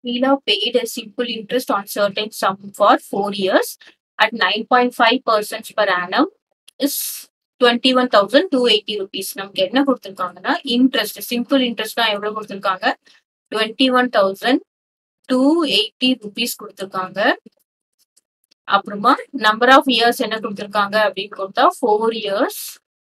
Leela paid a simple interest on certain sum for four years at 9.5% per annum is 21,280 rupees. நமக்கு என்ன கொடுத்திருக்காங்கன்னா interest simple interest தான் எவ்வளவு கொடுத்திருக்காங்க twenty one thousand two eighty rupees கொடுத்திருக்காங்க அப்புறமா number of years என்ன கொடுத்திருக்காங்க அப்படின்னு கொடுத்தா ஃபோர் இயர்ஸ்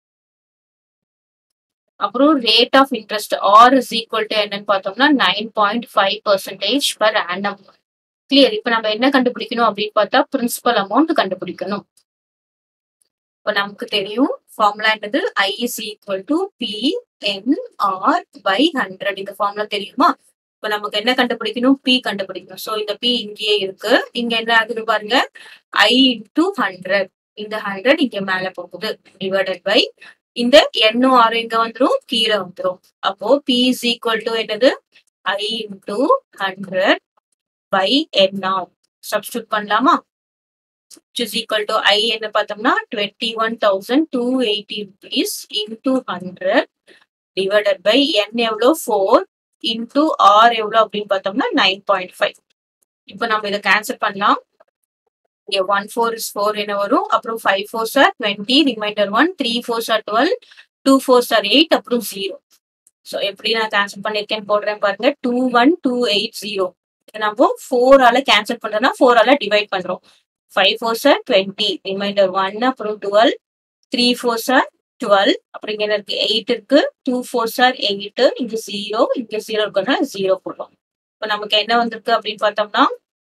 அப்புறம் rate of interest R is equal to என்னன்னு பார்த்தோம்னா nine point five percentage per annum clear இப்போ நம்ம என்ன கண்டுபிடிக்கணும் அப்படின்னு பார்த்தா பிரின்சிபல் அமௌண்ட் கண்டுபிடிக்கணும் இப்போ நமக்கு தெரியும் ஃபார்முலா என்னது I is equal to P N R by hundred இந்த ஃபார்முலா தெரியுமா இப்போ நமக்கு என்ன கண்டுபிடிக்கணும் பி கண்டுபிடிக்கணும் ஸோ இந்த பி இங்கேயே இருக்கு இங்க என்ன ஆகுது பாருங்க ஐ இன்டூ ஹண்ட்ரட் இந்த ஹண்ட்ரட் இங்க மேல போகுது டிவைடட் பை இந்த எண்ணும் ஆறு எங்க வந்துரும் கீழே வந்துரும் அப்போ பி இஸ் ஈக்குவல் டு என்னது I into hundred by N R substitute பண்ணலாமா இஸ் ஈக்குவல் டு ஐ என்ன பார்த்தோம்னா twenty one thousand two eighty rupees into hundred divided by N எவ்வளோ ஃபோர் இன்டூ ஆர் எவ்வளோ அப்படின்னு பார்த்தோம்னா நைன் பாயிண்ட் ஃபைவ் இப்போ நம்ம இதை கேன்சல் பண்ணலாம் இங்கே ஒன் ஃபோர் இஸ் ஃபோர் என்ன வரும் அப்புறம் ஃபைவ் ஃபோர் சார் twenty reminder one three four சார் டுவெல் டூ ஃபோர் சார் எயிட் அப்புறம் ஜீரோ ஸோ எப்படி நான் கேன்சல் பண்ணியிருக்கேன்னு போடுறேன் பாருங்க two one two eight zero நம்ம ஃபோரால கேன்சல் பண்றோம்னா ஃபோரால டிவைட் பண்றோம் ஃபைவ் ஃபோர் சார் டுவெண்ட்டி ரிமைண்டர் ஒன் அப்புறம் டுவெல் த்ரீ ஃபோர் சார் டுவெல் அப்புறம் இங்க என்ன இருக்கு எயிட் இருக்கு டூ ஃபோர் சார் எயிட் இங்க ஜீரோ இங்க ஜீரோ இருக்குன்னா ஜீரோ போடுறோம் இப்போ நமக்கு என்ன வந்திருக்கு அப்படின்னு பார்த்தோம்னா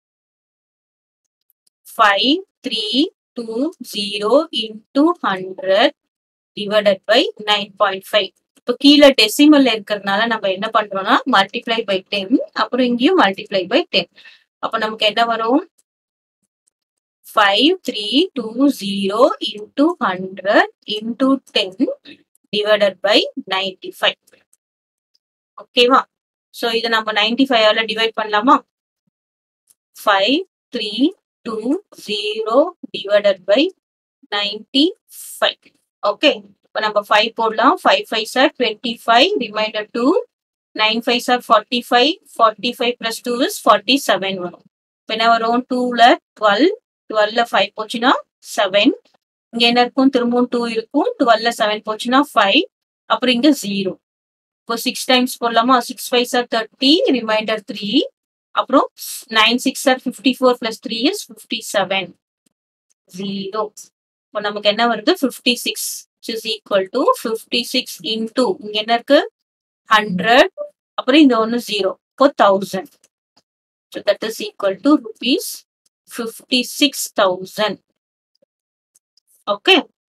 five three two zero into hundred divided by nine point five இப்போ கீழே டெசிமல்ல இருக்கிறதுனால நம்ம என்ன பண்றோம்னா மல்டிப்ளை பை டென் அப்புறம் இங்கேயும் மல்டிப்ளை பை டென் அப்போ நமக்கு என்ன வரும் five three two zero into hundred into ten divided by ninety five ஓகேவா ஸோ இதை நம்ம நைன்டி ஃபைவால டிவைட் பண்ணலாமா five three two zero divided by ninety five okay இப்போ நம்ம ஃபைவ் போடலாம் five five sir twenty five remainder two nine five sir forty five forty five plus two is forty seven வரும் இப்போ என்ன வரும் டூவில் டுவெல் டுவெல்ல ஃபைவ் போச்சுன்னா செவன் இங்க என்ன இருக்கும் திரும்பவும் டூ இருக்கும் டுவெல்ல செவன் போச்சுன்னா ஃபைவ் அப்புறம் இங்க ஜீரோ இப்போ சிக்ஸ் டைம்ஸ் போடலாமா six five sir thirty remainder three அப்புறம் nine six sir fifty four plus three is fifty seven zero இப்போ நமக்கு என்ன வருது fifty six is equal to fifty six into இங்க என்ன இருக்கு ஹண்ட்ரட் அப்புறம் இந்த ஒன்று ஜீரோ இப்போ thousand so that is equal to rupees 56,000. Okay.